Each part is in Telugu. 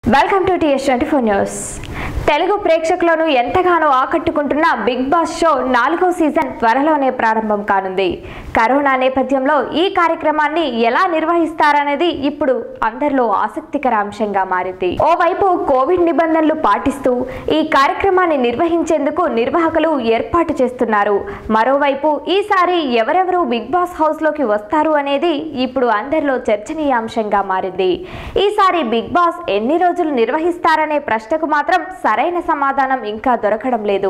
welcome to TS twenty four news Telugu ప్రేక్షకులను ఎంతగానో ఆకట్టుకుంటున్న బిగ్ బాస్ షో నాలుగో సీజన్ త్వరలోనే ప్రారంభం కానుంది కరోనా నేపథ్యంలో ఈ కార్యక్రమాన్ని ఎలా నిర్వహిస్తారనేది ఇప్పుడు అందరిలో ఆసక్తికర అంశంగా మారింది ఓవైపు కోవిడ్ నిబంధనలు పాటిస్తూ ఈ కార్యక్రమాన్ని నిర్వహించేందుకు నిర్వాహకులు ఏర్పాటు చేస్తున్నారు మరోవైపు ఈసారి ఎవరెవరు బిగ్ బాస్ హౌస్ లోకి వస్తారు అనేది ఇప్పుడు అందరిలో చర్చనీయాంశంగా మారింది ఈసారి బిగ్ బాస్ ఎన్ని రోజులు నిర్వహిస్తారనే ప్రశ్నకు మాత్రం సరైన సమాధానం ఇంకా దొరకడం లేదు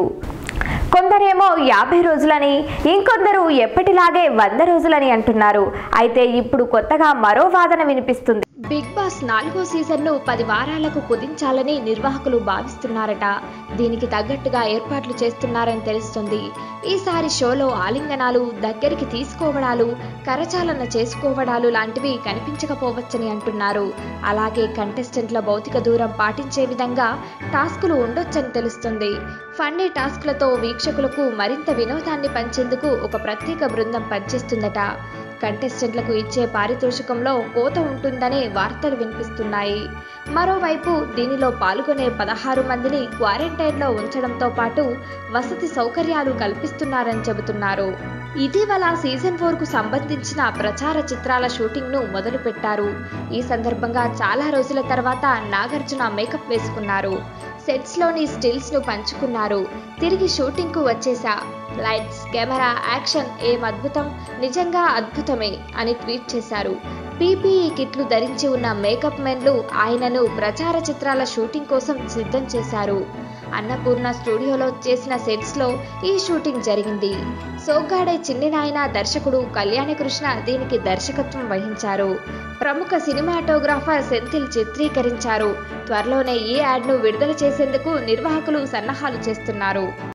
కొందరేమో యాభై రోజులని ఇంకొందరు ఎప్పటిలాగే వంద రోజులని అంటున్నారు అయితే ఇప్పుడు కొత్తగా మరో వాదన వినిపిస్తుంది బిగ్ బాస్ నాలుగో సీజన్ను పది వారాలకు కుదించాలని నిర్వాహకులు భావిస్తున్నారట దీనికి తగ్గట్టుగా ఏర్పాట్లు చేస్తున్నారని తెలుస్తుంది ఈసారి షోలో ఆలింగనాలు దగ్గరికి తీసుకోవడాలు కరచాలన చేసుకోవడాలు లాంటివి కనిపించకపోవచ్చని అంటున్నారు అలాగే కంటెస్టెంట్ల భౌతిక దూరం పాటించే విధంగా టాస్కులు ఉండొచ్చని తెలుస్తుంది ఫండే టాస్క్లతో వీక్షకులకు మరింత వినోదాన్ని పంచేందుకు ఒక ప్రత్యేక బృందం పనిచేస్తుందట కంటెస్టెంట్లకు ఇచ్చే పారితోషికంలో కోత ఉంటుందనే వార్తలు వినిపిస్తున్నాయి మరోవైపు దీనిలో పాల్గొనే పదహారు మందిని క్వారంటైన్లో ఉంచడంతో పాటు వసతి సౌకర్యాలు కల్పిస్తున్నారని చెబుతున్నారు ఇటీవల సీజన్ ఫోర్ కు సంబంధించిన ప్రచార చిత్రాల షూటింగ్ ను మొదలు పెట్టారు ఈ సందర్భంగా చాలా రోజుల తర్వాత నాగార్జున మేకప్ వేసుకున్నారు సెట్స్ లోని స్టిల్స్ ను పంచుకున్నారు తిరిగి షూటింగ్ కు వచ్చేసా లైట్స్ కెమెరా యాక్షన్ ఏం అద్భుతం నిజంగా అద్భుతమే అని ట్వీట్ చేశారు పీపీఈ కిట్లు ధరించి ఉన్న మేకప్ మెన్లు ఆయనను ప్రచార చిత్రాల షూటింగ్ కోసం సిద్ధం చేశారు అన్నపూర్ణ స్టూడియోలో చేసిన సెట్స్ లో ఈ షూటింగ్ జరిగింది సోగ్గాడే చిన్ని నాయన దర్శకుడు కళ్యాణి కృష్ణ దీనికి దర్శకత్వం వహించారు ప్రముఖ సినిమాటోగ్రాఫర్ సెంథిల్ చిత్రీకరించారు త్వరలోనే ఈ యాడ్ను విడుదల చేసేందుకు నిర్వాహకులు సన్నాహాలు చేస్తున్నారు